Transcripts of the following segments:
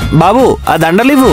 బాబు ఆ దండలివ్వు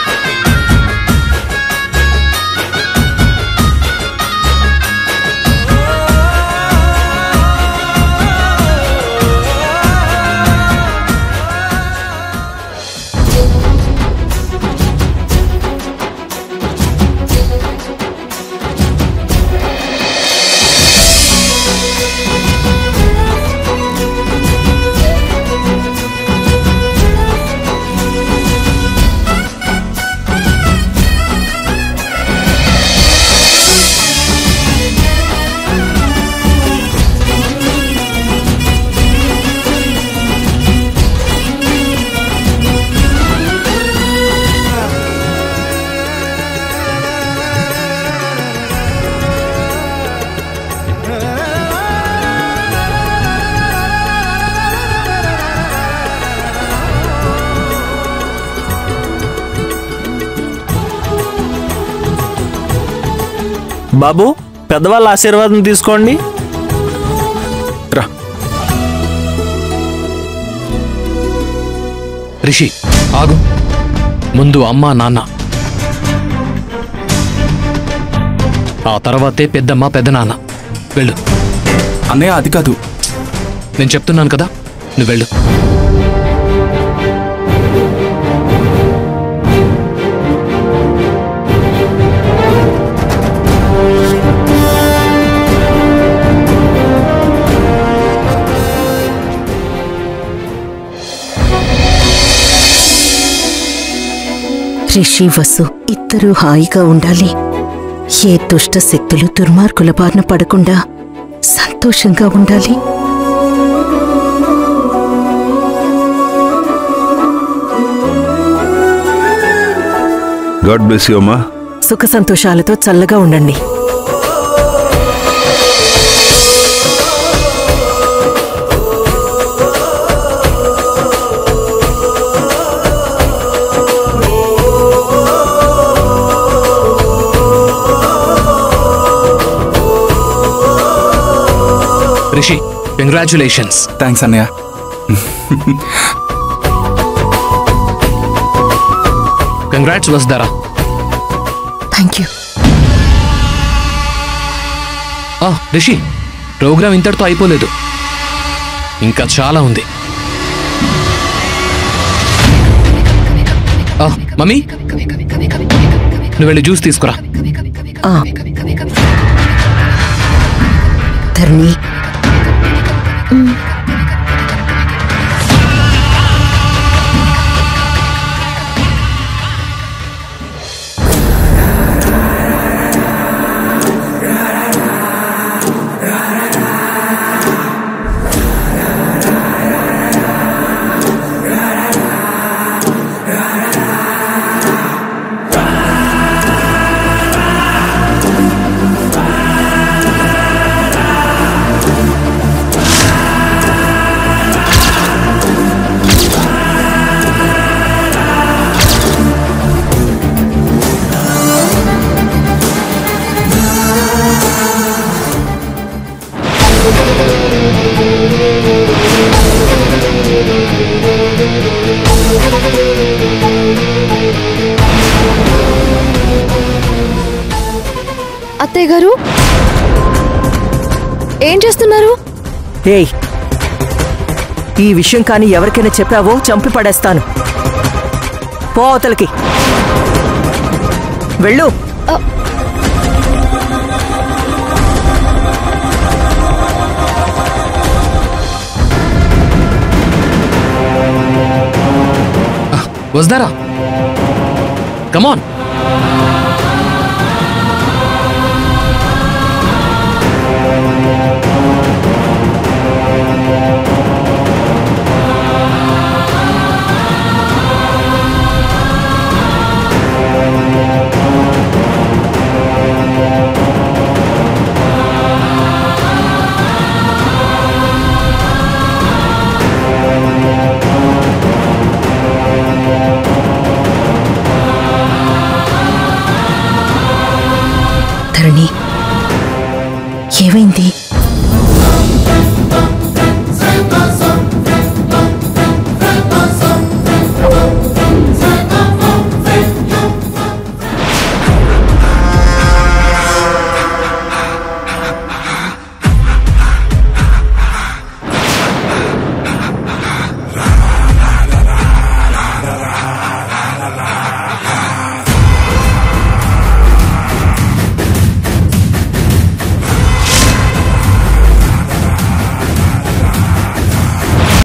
బాబు పెద్దవాళ్ళ ఆశీర్వాదం తీసుకోండి రా రిషి ఆగు ముందు అమ్మ నాన్న ఆ తర్వాతే పెద్దమ్మ పెద్దనాన్న వెళ్ళు అన్నయ్య అది కాదు నేను చెప్తున్నాను కదా నువ్వు వెళ్ళు రిషి వసు ఇద్దరూ హాయిగా ఉండాలి ఏ దుష్ట శక్తులు దుర్మార్గుల బారిన పడకుండా సంతోషంగా ఉండాలి గాడ్ బ్లెస్ యూ అమ్మా సుఖ సంతోషాలతో చల్లగా ఉండండి రిషి కంగ్రాచులేషన్స్ థ్యాంక్స్ అన్నయ్య కంగ్రాట్స్ వసుధారా థ్యాంక్ యూ ఆ, రిషి ప్రోగ్రాం ఇంతటితో అయిపోలేదు ఇంకా చాలా ఉంది ఆ, మమ్మీ నువ్వు వెళ్ళి జ్యూస్ తీసుకురా ఆ. ధర్ని అత్తయ్య గారు ఏం చేస్తున్నారు ఏయ్ ఈ విషయం కానీ ఎవరికైనా చెప్పావో చంపి పడేస్తాను పో అవతలకి వెళ్ళు వసుధారా కమాన్ ధరణి ఏమైంది